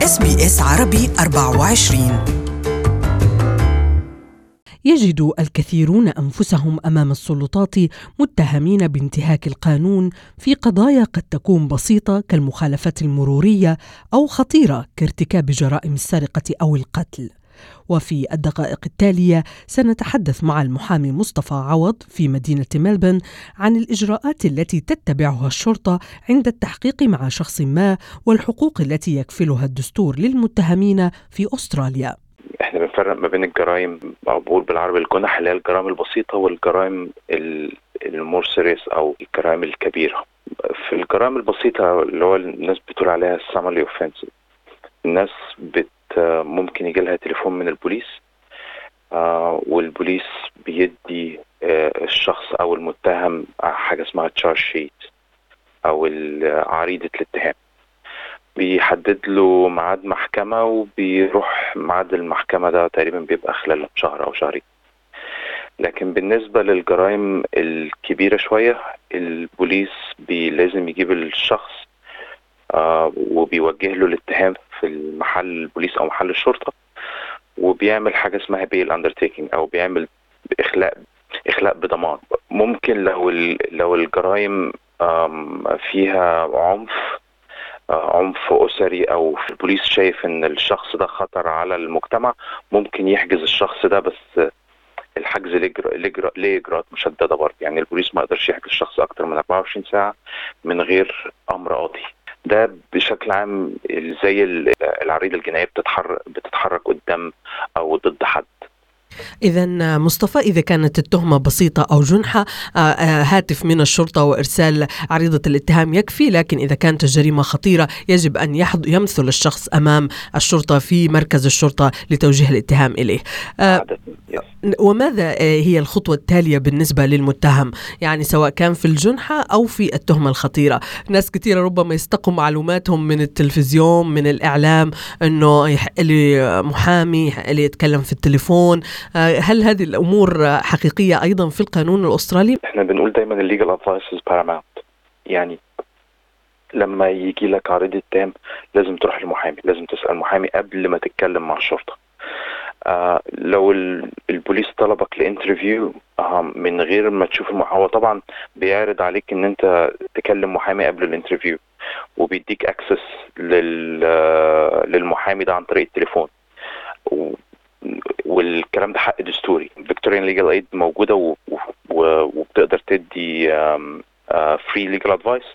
اس بي اس عربي 24 يجد الكثيرون انفسهم امام السلطات متهمين بانتهاك القانون في قضايا قد تكون بسيطه كالمخالفات المروريه او خطيره كارتكاب جرائم السرقه او القتل وفي الدقائق التالية سنتحدث مع المحامي مصطفى عوض في مدينة ملبن عن الإجراءات التي تتبعها الشرطة عند التحقيق مع شخص ما والحقوق التي يكفلها الدستور للمتهمين في أستراليا احنا بنفرق ما بين الجرائم او بقول بالعربي الجنح اللي هي الجرائم البسيطه والجرائم المور سيريس او الجرائم الكبيره في الجرائم البسيطه اللي هو الناس بتقول عليها الساملي اوفنسيف الناس بت ممكن يجي لها تليفون من البوليس آه والبوليس بيدي آه الشخص او المتهم حاجه اسمها تشارج شيت او عريضه الاتهام بيحدد له ميعاد محكمة وبيروح ميعاد المحكمة ده تقريبا بيبقى خلال شهر أو شهرين لكن بالنسبة للجرائم الكبيرة شوية البوليس بي لازم يجيب الشخص آه وبيوجه له الاتهام في المحل البوليس أو محل الشرطة وبيعمل حاجة اسمها بيل اندرتيكينج أو بيعمل إخلاء إخلاء بضمان ممكن لو لو الجرائم فيها عنف عنف اسري او في البوليس شايف ان الشخص ده خطر على المجتمع ممكن يحجز الشخص ده بس الحجز ليه اجراءات مشدده برضه يعني البوليس ما يقدرش يحجز الشخص اكتر من 24 ساعه من غير امر قاضي ده بشكل عام زي العريضه الجنائيه بتتحرك بتتحرك قدام او ضد حد إذا مصطفى إذا كانت التهمة بسيطة أو جنحة هاتف من الشرطة وإرسال عريضة الاتهام يكفي لكن إذا كانت الجريمة خطيرة يجب أن يمثل الشخص أمام الشرطة في مركز الشرطة لتوجيه الاتهام إليه وماذا هي الخطوة التالية بالنسبة للمتهم يعني سواء كان في الجنحة أو في التهمة الخطيرة ناس كثيرة ربما يستقوا معلوماتهم من التلفزيون من الإعلام أنه يحق لي محامي يحق لي يتكلم في التليفون هل هذه الامور حقيقيه ايضا في القانون الاسترالي؟ احنا بنقول دايما الليجل ادفايس از باراماونت يعني لما يجي لك عريض اتهام لازم تروح للمحامي لازم تسال محامي قبل ما تتكلم مع الشرطه آه لو البوليس طلبك لانترفيو آه من غير ما تشوف المحامي هو طبعا بيعرض عليك ان انت تكلم محامي قبل الانترفيو وبيديك اكسس لل للمحامي ده عن طريق التليفون والكلام ده حق دستوري فيكتوريان ليجل ايد موجوده و... و... وبتقدر تدي فري ليجل ادفايس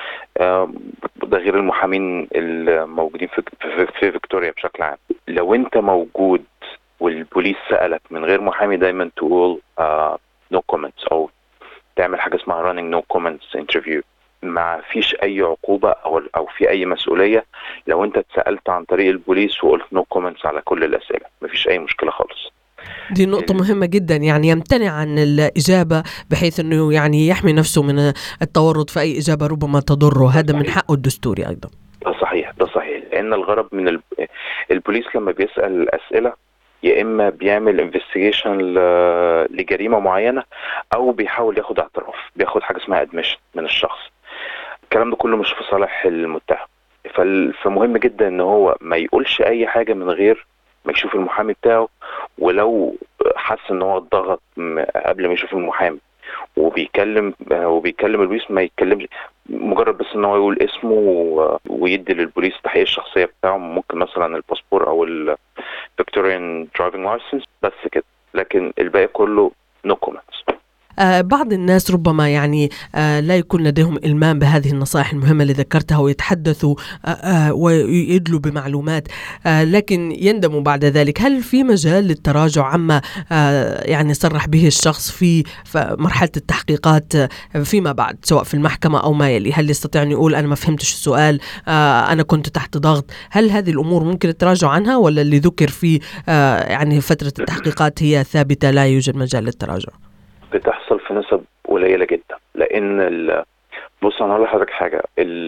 ده غير المحامين الموجودين في, في, في فيكتوريا بشكل عام لو انت موجود والبوليس سالك من غير محامي دايما تقول نو uh, كومنتس او تعمل حاجه اسمها رانينج نو كومنتس انترفيو ما فيش اي عقوبه او او في اي مسؤوليه لو انت اتسالت عن طريق البوليس وقلت نو no كومنتس على كل الاسئله ما فيش اي مشكله خالص دي نقطة مهمة جدا يعني يمتنع عن الإجابة بحيث أنه يعني يحمي نفسه من التورط في أي إجابة ربما تضره هذا من حقه الدستوري أيضا ده صحيح ده صحيح لأن الغرض من البوليس لما بيسأل الأسئلة يا اما بيعمل انفستيجيشن لجريمه معينه او بيحاول ياخد اعتراف بياخد حاجه اسمها ادميشن من الشخص الكلام ده كله مش في صالح المتهم فمهم جدا ان هو ما يقولش اي حاجه من غير ما يشوف المحامي بتاعه ولو حس ان هو اتضغط قبل ما يشوف المحامي وبيكلم وبيكلم البوليس ما يتكلمش مجرد بس ان هو يقول اسمه ويدي للبوليس تحقيق الشخصيه بتاعه ممكن مثلا الباسبور او الفيكتوريان درايفنج لايسنس بس كده لكن الباقي كله نو كومنتس آه بعض الناس ربما يعني آه لا يكون لديهم إلمام بهذه النصائح المهمة اللي ذكرتها ويتحدثوا آه آه ويدلوا بمعلومات آه لكن يندموا بعد ذلك هل في مجال للتراجع عما آه يعني صرح به الشخص في مرحلة التحقيقات فيما بعد سواء في المحكمة أو ما يلي هل يستطيع أن يقول أنا ما فهمتش السؤال آه أنا كنت تحت ضغط هل هذه الأمور ممكن التراجع عنها ولا اللي ذكر في آه يعني فترة التحقيقات هي ثابتة لا يوجد مجال للتراجع بتحصل في نسب قليله جدا لان بص انا هقول لحضرتك حاجه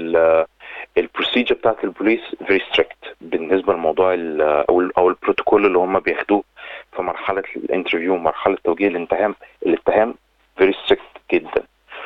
البروسيجر بتاعت البوليس فيري ستريكت بالنسبه لموضوع او ال او البروتوكول اللي هم بياخدوه في مرحله الانترفيو ومرحله توجيه الاتهام الاتهام فيري ستريكت جدا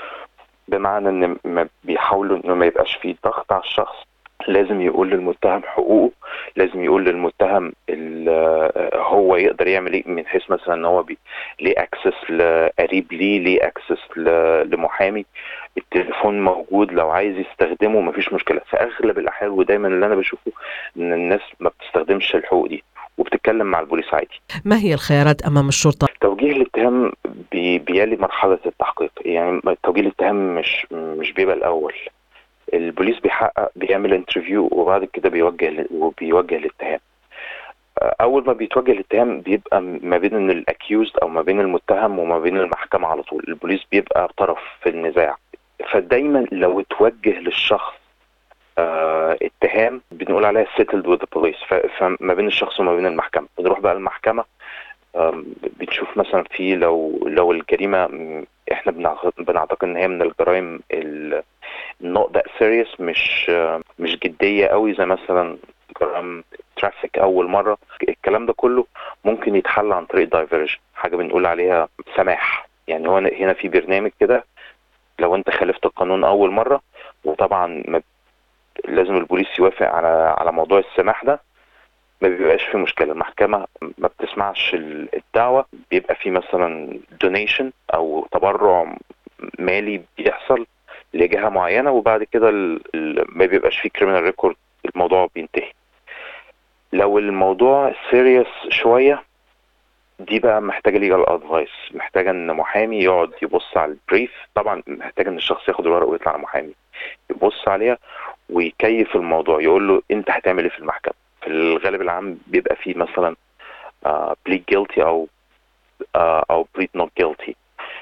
بمعنى ان ما بيحاولوا انه ما يبقاش فيه ضغط على الشخص لازم يقول للمتهم حقوقه لازم يقول للمتهم هو يقدر يعمل ايه من حيث مثلا ان هو بي ليه اكسس لقريب ليه ليه اكسس لمحامي التليفون موجود لو عايز يستخدمه مفيش مشكله في اغلب الاحيان ودايما اللي انا بشوفه ان الناس ما بتستخدمش الحقوق دي وبتتكلم مع البوليس عادي ما هي الخيارات امام الشرطه توجيه الاتهام بي بيلي مرحله التحقيق يعني توجيه الاتهام مش مش بيبقى الاول البوليس بيحقق بيعمل انترفيو وبعد كده بيوجه وبيوجه الاتهام اول ما بيتوجه الاتهام بيبقى ما بين الاكيوزد او ما بين المتهم وما بين المحكمه على طول البوليس بيبقى طرف في النزاع فدايما لو اتوجه للشخص آه اتهام بنقول عليها settled with the police فما بين الشخص وما بين المحكمه بنروح بقى المحكمه بتشوف مثلا في لو لو الجريمه احنا بنعتقد ان هي من الجرائم النوع ده سيريس مش مش جديه قوي زي مثلا جرائم ترافيك اول مره الكلام ده كله ممكن يتحل عن طريق دايفرجن حاجه بنقول عليها سماح يعني هو هنا في برنامج كده لو انت خالفت القانون اول مره وطبعا لازم البوليس يوافق على على موضوع السماح ده ما بيبقاش في مشكله المحكمه ما بتسمعش الدعوه بيبقى في مثلا دونيشن او تبرع مالي بيحصل لجهه معينه وبعد كده ما بيبقاش في كريمنال ريكورد الموضوع بينتهي لو الموضوع سيريس شويه دي بقى محتاجه ليجال ادفايس محتاجه ان محامي يقعد يبص على البريف طبعا محتاجه ان الشخص ياخد الورق ويطلع على محامي يبص عليها ويكيف الموضوع يقول له انت هتعمل ايه في المحكمه في الغالب العام بيبقى فيه مثلا بليد جيلتي او uh, او بليد نوت جيلتي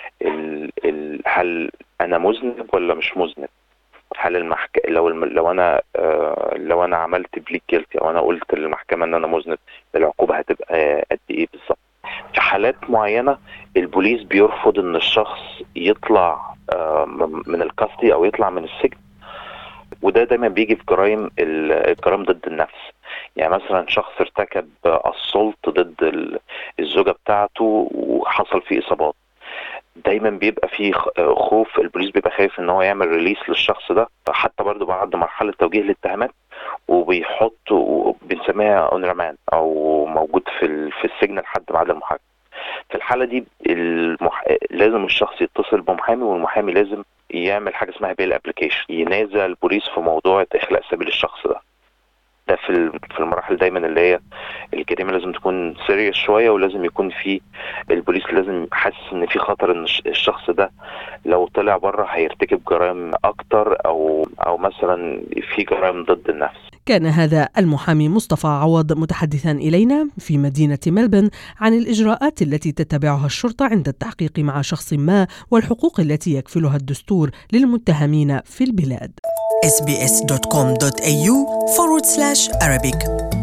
هل انا مذنب ولا مش مذنب هل المحك... لو الم... لو انا آه لو انا عملت بليد جيلتي او انا قلت للمحكمه ان انا مذنب العقوبه هتبقى قد ايه بالظبط في حالات معينه البوليس بيرفض ان الشخص يطلع آه من الكاستي او يطلع من السجن وده دايما بيجي في جرائم الجرائم ضد النفس يعني مثلا شخص ارتكب السلط ضد الزوجه بتاعته وحصل فيه اصابات دايما بيبقى فيه خوف البوليس بيبقى خايف ان هو يعمل ريليس للشخص ده حتى برضه بعد مرحله توجيه الاتهامات وبيحط بنسميها اون رمان او موجود في في السجن لحد ميعاد المحاكمه في الحاله دي المح... لازم الشخص يتصل بمحامي والمحامي لازم يعمل حاجه اسمها بيل ابلكيشن ينازع البوليس في موضوع اخلاء سبيل الشخص ده ده في في المراحل دايما اللي هي الجريمه لازم تكون سيريس شويه ولازم يكون في البوليس لازم حاسس ان في خطر ان الشخص ده لو طلع بره هيرتكب جرائم اكتر او او مثلا في جرائم ضد النفس كان هذا المحامي مصطفى عوض متحدثا الينا في مدينه ملبن عن الاجراءات التي تتبعها الشرطه عند التحقيق مع شخص ما والحقوق التي يكفلها الدستور للمتهمين في البلاد. sbs.com.au forward slash Arabic